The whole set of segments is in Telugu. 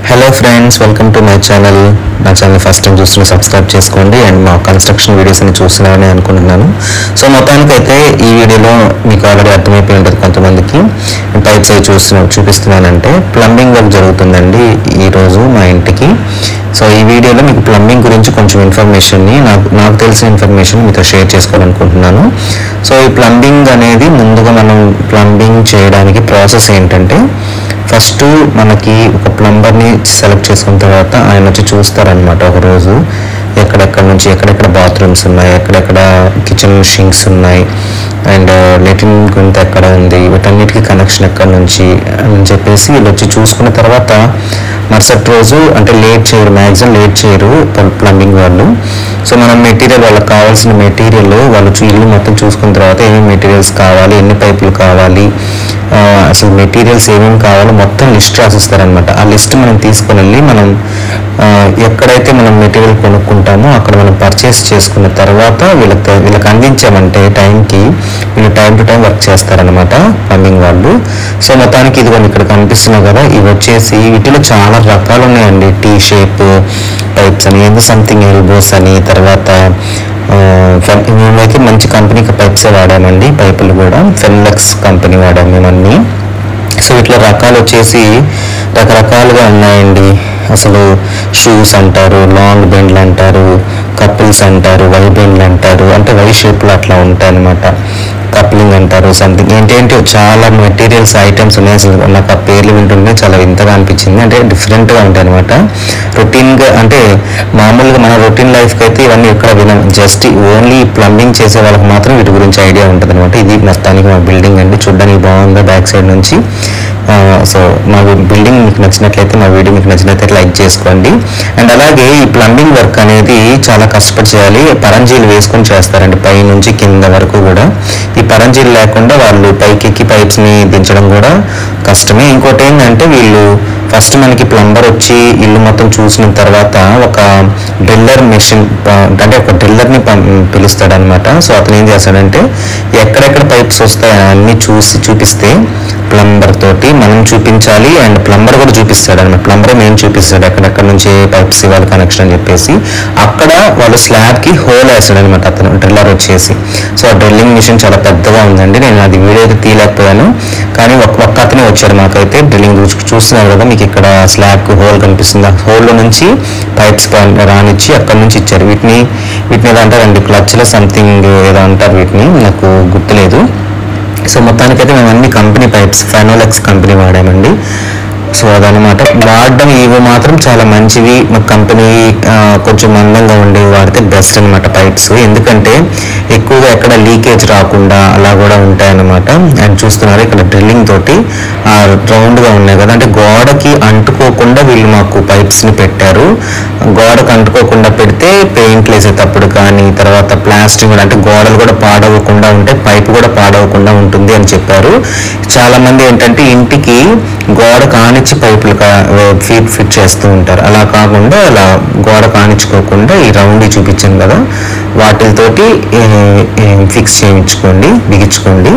hello friends welcome to my channel నా ఛానల్ ఫస్ట్ టైం చూస్తున్న సబ్స్క్రైబ్ చేసుకోండి అండ్ మా కన్స్ట్రక్షన్ వీడియోస్ అని చూస్తున్నారని అనుకుంటున్నాను సో మొత్తానికైతే ఈ వీడియోలో మీకు ఆల్రెడీ అర్థమైపోయి ఉంటుంది కొంతమందికి పైప్స్ అవి చూస్తున్నా చూపిస్తున్నానంటే ప్లంబింగ్ వర్క్ జరుగుతుందండి ఈరోజు మా ఇంటికి సో ఈ వీడియోలో మీకు ప్లంబింగ్ గురించి కొంచెం ఇన్ఫర్మేషన్ని నాకు నాకు తెలిసిన ఇన్ఫర్మేషన్ మీతో షేర్ చేసుకోవాలనుకుంటున్నాను సో ఈ ప్లంబింగ్ అనేది ముందుగా మనం ప్లంబింగ్ చేయడానికి ప్రాసెస్ ఏంటంటే ఫస్ట్ మనకి ఒక ప్లంబర్ని సెలెక్ట్ చేసుకున్న తర్వాత ఆయన వచ్చి చూస్తారనమాట ఒక రోజు ఎక్కడెక్కడ నుంచి ఎక్కడెక్కడ బాత్రూమ్స్ ఉన్నాయి ఎక్కడెక్కడ కిచెన్ షింక్స్ ఉన్నాయి అండ్ లెటిన్ గుంత ఎక్కడ ఉంది వీటన్నిటికీ కనెక్షన్ ఎక్కడ నుంచి అని చెప్పేసి వీళ్ళు వచ్చి చూసుకున్న తర్వాత మరుసటి రోజు అంటే లేట్ చేయరు మ్యాక్సిమం లేట్ చేయరు ప్లంబింగ్ వాళ్ళు సో మనం మెటీరియల్ వాళ్ళకి కావాల్సిన మెటీరియల్ వాళ్ళు చూ- ఇల్లు మొత్తం చూసుకున్న తర్వాత ఏమేమి మెటీరియల్స్ కావాలి ఎన్ని పైపులు కావాలి ఆ, అసలు మెటీరియల్స్ ఏమేమి కావాలో మొత్తం లిస్ట్ రాసిస్తారనమాట ఆ లిస్ట్ మనం తీసుకొని వెళ్ళి మనం ఆ, ఎక్కడైతే మనం మెటీరియల్ కొనుక్కుంటామో అక్కడ మనం పర్చేస్ చేసుకున్న తర్వాత వీళ్ళకి వీళ్ళకి అందించామంటే టైంకి వీళ్ళు టైం టు టైం వర్క్ చేస్తారనమాట ప్లంబింగ్ వాళ్ళు సో మొత్తానికి ఇది కొన్ని ఇక్కడ కనిపిస్తున్నాయి కదా ఇవి వచ్చేసి వీటిలో చాలా రకాలు ఉన్నాయండి టీ షేప్ టైప్స్ అని ఏదో సంథింగ్ ఎల్బోస్ అని తర్వాత ఆ, ఫెన్- మేమైతే మంచి కంపెనీ పైప్స్ వాడామండి పైపులు కూడా ఫెన్లెక్స్ కంపెనీ వాడాము మేమన్నీ సో ఇట్లా రకాలు వచ్చేసి రకరకాలుగా ఉన్నాయండి అసలు షూస్ అంటారు లాంగ్ బెండ్లు అంటారు కపుల్స్ అంటారు వై బెండ్లు అంటారు అంటే వై షేప్లో అట్లా ఉంటాయి అనమాట కప్లింగ్ అంటారు సంథింగ్ ఏంటంటే చాలా మెటీరియల్స్ ఐటమ్స్ ఉన్నాయి అసలు నాకు ఆ పేర్లు వింటుంటే చాలా వింతగా అనిపించింది అంటే డిఫరెంట్గా ఉంటాయి అనమాట రొటీన్గా అంటే మామూలుగా మన రొటీన్ లైఫ్కి అయితే ఇవన్నీ ఎక్కడ వినం జస్ట్ ఓన్లీ ప్లంబింగ్ చేసే వాళ్ళకి మాత్రం వీటి గురించి ఐడియా ఉంటుంది అనమాట ఇది మొత్తానికి మా బిల్డింగ్ అండి చూడడానికి బాగుందా బ్యాక్ సైడ్ నుంచి సో మా బిల్డింగ్ మీకు నచ్చినట్లయితే మా వీడియో మీకు నచ్చినట్లయితే లైక్ చేసుకోండి అండ్ అలాగే ఈ ప్లంబింగ్ వర్క్ అనేది చాలా కష్టపడి చేయాలి పరంజీలు వేసుకొని చేస్తారండి పై నుంచి కింద వరకు కూడా ఈ పరంజీలు లేకుండా వాళ్ళు పైకెక్కి పైప్స్ని దించడం కూడా కష్టమే ఇంకోటి ఏంటంటే వీళ్ళు ఫస్ట్ మనకి ప్లంబర్ వచ్చి ఇల్లు మొత్తం చూసిన తర్వాత ఒక డ్రిల్లర్ మెషిన్ అంటే ఒక డ్రిల్లర్ని పిలుస్తాడు అనమాట సో అతను ఏం చేస్తాడంటే ఎక్కడెక్కడ పైప్స్ వస్తాయో అన్ని చూసి చూపిస్తే ప్లంబర్ తోటి మనం చూపించాలి అండ్ ప్లంబర్ కూడా చూపిస్తాడు అనమాట ప్లంబర్ మెయిన్ చూపిస్తాడు ఎక్కడెక్కడ నుంచి ఏ పైప్స్ ఇవ్వాలి కనెక్షన్ అని చెప్పేసి అక్కడ వాళ్ళు స్లాబ్ కి హోల్ వేస్తాడు అనమాట అతను డ్రిల్లర్ వచ్చేసి సో ఆ డ్రిల్లింగ్ మిషన్ చాలా పెద్దగా ఉందండి నేను అది వీడియో అయితే తీయలేకపోయాను కానీ ఒక్క ఒక్క అతనే వచ్చాడు మాకైతే డ్రిల్లింగ్ చూస్తున్నారు కదా మీకు ఇక్కడ స్లాబ్ కి హోల్ కనిపిస్తుంది ఆ హోల్ నుంచి పైప్స్ రానిచ్చి అక్కడ నుంచి ఇచ్చారు వీటిని వీటిని ఏదో అంటారండి క్లచ్లో సంథింగ్ ఏదో అంటారు వీటిని నాకు గుర్తులేదు సో మొత్తానికైతే మేము అన్ని కంపెనీ పైప్స్ ఫెనోలెక్స్ కంపెనీ వాడామండి సో అదనమాట వాడడం ఇవి మాత్రం చాలా మంచివి మా కంపెనీ ఆ, కొంచెం మందంగా ఉండేవి వాడితే బెస్ట్ అనమాట పైప్స్ ఎందుకంటే ఎక్కువగా ఎక్కడ లీకేజ్ రాకుండా అలా కూడా ఉంటాయన్నమాట అండ్ చూస్తున్నారు ఇక్కడ డ్రిల్లింగ్ తోటి ఆ రౌండ్గా ఉన్నాయి కదా అంటే గోడకి అంటుకోకుండా వీళ్ళు మాకు పైప్స్ని పెట్టారు గోడకు అంటుకోకుండా పెడితే పెయింట్లు వేసేటప్పుడు కానీ తర్వాత ప్లాస్టింగ్ కూడా అంటే గోడలు కూడా పాడవకుండా ఉంటే పైపు కూడా పాడవకుండా ఉంటుంది అని చెప్పారు చాలా మంది ఏంటంటే ఇంటికి గోడ కానిచ్చి పైపులు కా- ఫిట్ ఫిట్ చేస్తూ ఉంటారు అలా కాకుండా అలా గోడ కానిచ్చుకోకుండా ఈ రౌండ్ చూపించాను కదా వాటితోటి ఫిక్స్ చేయించుకోండి బిగించుకోండి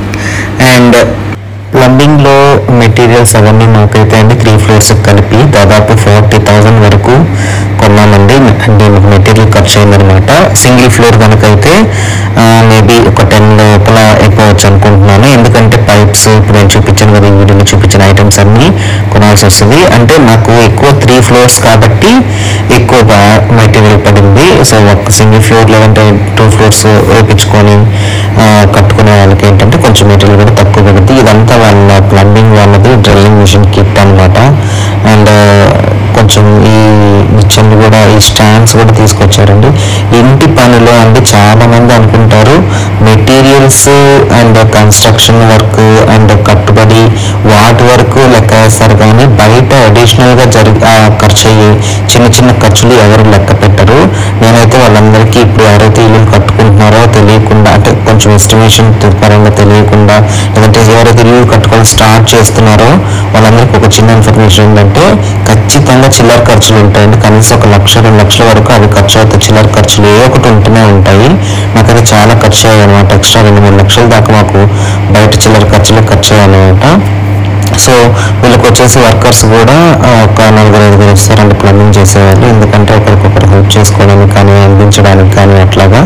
అండ్ ప్లంబింగ్ లో మెటీరియల్స్ అవన్నీ మాకైతే అండి త్రీ ఫ్లోర్స్ కలిపి దాదాపు ఫార్టీ థౌజండ్ వరకు కొన్నామండి అంటే మాకు మెటీరియల్ ఖర్చు అయిందనమాట సింగిల్ ఫ్లోర్ కనుకైతే మేబీ ఒక టెన్ లోపల అయిపోవచ్చు అనుకుంటున్నాను ఎందుకంటే పైప్స్ ఇప్పుడు నేను చూపించాను కదా ఈ వీడియోలో చూపించిన ఐటమ్స్ అన్ని కొనాల్సి వస్తుంది అంటే నాకు ఎక్కువ త్రీ ఫ్లోర్స్ కాబట్టి ఎక్కువగా మెటీరియల్ పడింది సో ఒక సింగిల్ ఫ్లోర్ లేదంటే టూ ఫ్లోర్స్ వేయించుకొని ఆ, కట్టుకునే వాళ్ళకి ఏంటంటే కొంచెం మెటీరియల్ కూడా తక్కువ పడుతుంది ఇదంతా వాళ్ళ ప్లంబింగ్ వాళ్ళది డ్రిల్లింగ్ మిషన్ కిట్ అనమాట అండ్ కొంచెం ఈ నిచ్చెన్లు కూడా ఈ స్టాండ్స్ కూడా తీసుకొచ్చారండి ఇంటి పనిలో అండి చాలా మంది అనుకుంటారు materials and construction work and కట్టుబడి వాటి వరకు లెక్క వేస్తారు కానీ బయట అడిషనల్ గా జరిగి ఆ, ఖర్చు అయ్యే చిన్న చిన్న ఖర్చులు ఎవరు లెక్క పెట్టరు నేనైతే వాళ్ళందరికీ ఇప్పుడు ఎవరైతే ఇల్లు కట్టుకుంటున్నారో తెలియకుండా అంటే కొంచెం ఎస్టిమేషన్ పరంగా తెలియకుండా లేదంటే ఎవరైతే ఇల్లు కట్టుకొని స్టార్ట్ చేస్తున్నారో వాళ్ళందరికీ ఒక చిన్న ఇన్ఫర్మేషన్ ఏంటంటే ఖచ్చితంగా చిల్లర ఖర్చులు ఉంటాయండి కనీసం ఒక లక్ష రెండు లక్షల వరకు అవి ఖర్చు అవుతాయి చిల్లర ఖర్చులు ఏ ఒకటి ఉంటూనే ఉంటాయి నాకైతే చాలా ఖర్చు అయ్యాయి అనమాట ఎక్స్ట్రా రెండు మూడు లక్షల దాకా మాకు బయట చిల్లర ఖర్చులు ఖర్చు అయ్యాయి అనమాట సో వీళ్ళకి వచ్చేసి వర్కర్స్ కూడా ఆ, ఒక నలుగురు ఐదుగురు వస్తారండి ప్లంబింగ్ చేసేవాళ్ళు ఎందుకంటే ఒకరికొకరు హెల్ప్ చేసుకోవడానికి కానీ అందించడానికి కానీ అట్లాగా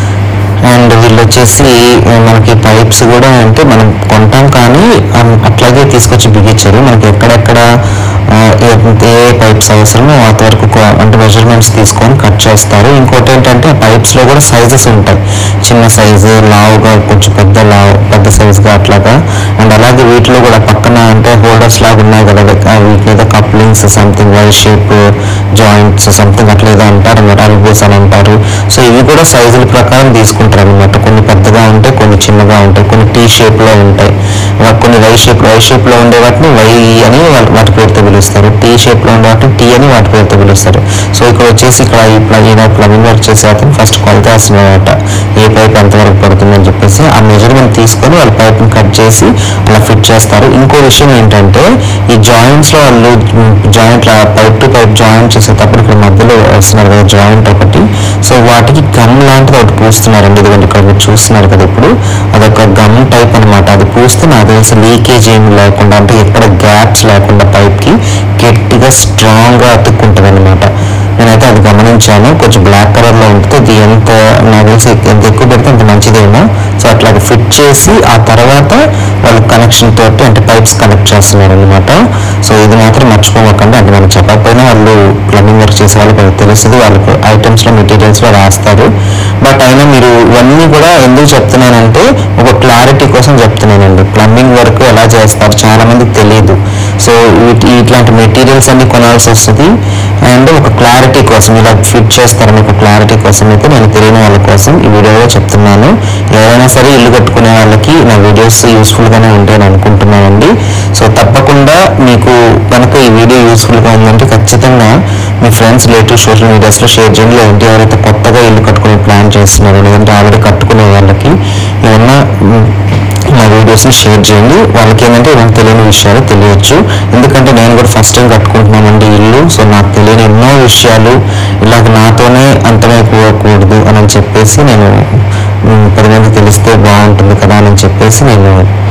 అండ్ వీళ్ళు వచ్చేసి ఆ, మనకి పైప్స్ కూడా అంటే మనం కొంటాం కానీ అం- అట్లాగే తీసుకొచ్చి బిగించారు మనకి ఎక్కడెక్కడ ఆ, ఏ- ఏ పైప్స్ అవసరమో అంతవరకు కొ- అంటే మెజర్మెంట్స్ తీసుకొని కట్ చేస్తారు ఇంకోటి ఏంటంటే ఆ పైప్స్లో కూడా సైజెస్ ఉంటాయి చిన్న సైజు లావుగా కొంచెం పెద్ద లావు పెద్ద సైజుగా అట్లాగా అండ్ అలాగే వీటిలో కూడా పక్కన అంటే హోల్డర్స్ లాగా ఉన్నాయి కదా అవి- ఆ వీటి మీద couplings something Y shape joints something అట్లా ఏదో అంటారు అన్నమాట అల్బోస్ అని అంటారు సో ఇవి కూడా సైజుల ప్రకారం తీసుకుంటారు అనమాట కొన్ని పెద్దగా ఉంటాయి కొన్ని చిన్నగా ఉంటాయి కొన్ని టీ షేప్ లో ఉంటాయి వా- కొన్ని వై షేప్ వై షేప్ లో ఉండే వాటిని వై అని వాళ్ళ- వాటి పేరుతో పిలుస్తారు టీ షేప్ లో ఉండే వాటిని టీ అని వాటి పేరుతో పిలుస్తారు సో ఇక్కడ వచ్చేసి ఇక్కడ ఈ ప్లగిన్ ప్లగింగ్ వర్క్ చేసే అతను ఫస్ట్ కొలత వేస్తున్నమాట ఏ పైప్ ఎంతవరకు పడుతుందని చెప్పేసి ఆ మెజర్మెంట్ తీసుకొని వాళ్ళ పైప్ని కట్ చేసి అలా ఫిట్ చేస్తారు ఇంకో విషయం ఏంటంటే ఈ జాయింట్స్ లో వాళ్ళు joint pipe to pipe joint చేసేటప్పుడు ఇక్కడ మధ్యలో వేస్తున్నారు కదా జాయింట్ ఒకటి సో వాటికి గమ్ లాంటిది ఒకటి పూస్తున్నారండి ఇదిగోండి ఇక్కడ మీరు చూస్తున్నారు కదా ఇప్పుడు అదొక గమ్ టైప్ అన్నమాట అది పూస్తే నాకు తెలిసి లీకేజ్ ఏమి లేకుండా అంటే ఎక్కడ గ్యాప్స్ లేకుండా పైప్ కి గట్టిగా స్ట్రాంగ్ గా అతుక్కుంటుంది అనమాట నేనైతే అది గమనించాను కొంచెం బ్లాక్ కలర్ లో ఉంటుంది అది ఎంత నాకు తెలిసి ఎంత ఎక్కువ పెడితే అంత మంచిదేమో సో అట్లా ఫిట్ చేసి ఆ తర్వాత వాళ్ళు కనెక్షన్ తోటి అంటే పైప్స్ కనెక్ట్ చేస్తున్నారు అనమాట సో ఇది మాత్రం మర్చిపోకండి అంటే మనం చెప్పకపోయినా వాళ్ళు ప్లంబింగ్ వర్క్ చేసే వాళ్ళకి అది తెలుస్తుంది వాళ్ళకి ఐటమ్స్ లో మెటీరియల్స్ లో రాస్తారు బట్ అయినా మీరు ఇవన్నీ కూడా ఎందుకు చెప్తున్నానంటే ఒక క్లారిటీ కోసం చెప్తున్నానండి ప్లంబింగ్ వర్క్ ఎలా చేస్తారు చాలా మందికి తెలియదు సో వీటి ఇట్లాంటి మెటీరియల్స్ అన్ని కొనాల్సి వస్తుంది అండ్ ఒక క్లారిటీ కోసం ఇలా ఫిట్ చేస్తారని ఒక క్లారిటీ కోసం అయితే నేను తెలియని వాళ్ళ కోసం ఈ వీడియోలో చెప్తున్నాను ఎవరైనా సరే ఇల్లు కట్టుకునే వాళ్ళకి నా వీడియోస్ యూస్ఫుల్ గానే ఉంటాయని అనుకుంటున్నానండి సో తప్పకుండా మీకు కనుక ఈ వీడియో యూస్ఫుల్ గా ఉందంటే ఖచ్చితంగా మీ ఫ్రెండ్స్ రిలేటివ్ సోషల్ మీడియాస్ లో షేర్ చేయండి లేదంటే ఎవరైతే కొత్తగా ఇల్లు కట్టుకునే ప్లాన్ చేస్తున్నారో లేదంటే ఆల్రెడీ కట్టుకునే వాళ్ళకి ఏమన్నా మ్, నా వీడియోస్ని షేర్ చేయండి వాళ్ళకి ఏంటంటే నాకు తెలియని విషయాలు తెలియచ్చు ఎందుకంటే నేను కూడా ఫస్ట్ టైం కట్టుకుంటున్నానండి ఇల్లు సో నాకు తెలియని ఎన్నో విషయాలు ఇలాగ నాతోనే అంతమైపోకూడదు అని చెప్పేసి నేను మ్, పది మందికి తెలిస్తే బాగుంటుంది కదా అని చెప్పేసి నేను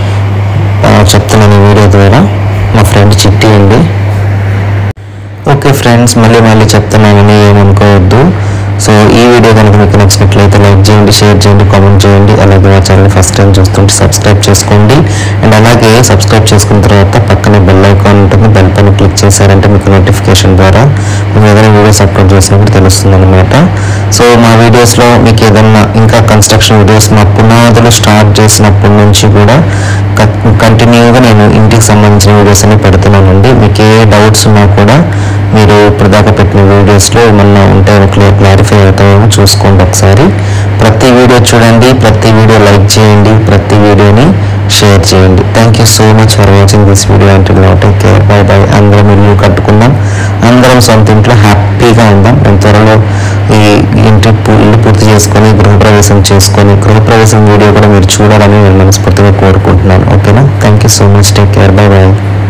ఆ, చెప్తున్నాను ఈ వీడియో ద్వారా మా ఫ్రెండ్ చిట్టి అండి ఓకే ఫ్రెండ్స్ మళ్ళీ మళ్ళీ చెప్తున్నానని ఏమనుకోవద్దు సో ఈ వీడియో కనుక మీకు నచ్చినట్లయితే లైక్ చేయండి షేర్ చేయండి కామెంట్ చేయండి అలాగే మా ఛానల్ ఫస్ట్ టైం చూస్తుంటే సబ్స్క్రైబ్ చేసుకోండి అండ్ అలాగే సబ్స్క్రైబ్ చేసుకున్న తర్వాత పక్కనే బెల్ ఐకాన్ ఉంటుంది బెల్ పైన క్లిక్ చేశారంటే మీకు నోటిఫికేషన్ ద్వారా మేము ఏదైనా వీడియోస్ అప్లోడ్ చేసినప్పుడు తెలుస్తుంది అనమాట సో మా వీడియోస్లో మీకు ఏదన్నా ఇంకా కన్స్ట్రక్షన్ వీడియోస్ మా పునాదులు స్టార్ట్ చేసినప్పటి నుంచి కూడా కంటిన్యూగా నేను ఇంటికి సంబంధించిన వీడియోస్ అన్ని పెడుతున్నానండి మీకు ఏ డౌట్స్ ఉన్నా కూడా మీరు ఇప్పుడు దాకా పెట్టిన వీడియోస్లో ఏమన్నా ఉంటే క్లియర్ క్లారిఫై అవుతాయేమో చూసుకోండి ఒకసారి ప్రతి వీడియో చూడండి ప్రతి వీడియో లైక్ చేయండి ప్రతి వీడియోని షేర్ చేయండి thank you so much for watching this video అంటే టేక్ కేర్ బై బై అందరం ఇల్లు కట్టుకుందాం అందరం సొంత ఇంట్లో హ్యాపీగా ఉందాం నేను త్వరలో ఈ ఇంటి పూ- ఇల్లు పూర్తి చేసుకొని గృహప్రవేశం చేసుకొని గృహప్రవేశం వీడియో కూడా మీరు చూడాలని నేను మనస్ఫూర్తిగా కోరుకుంటున్నాను ఓకేనా thank you so much take care bye by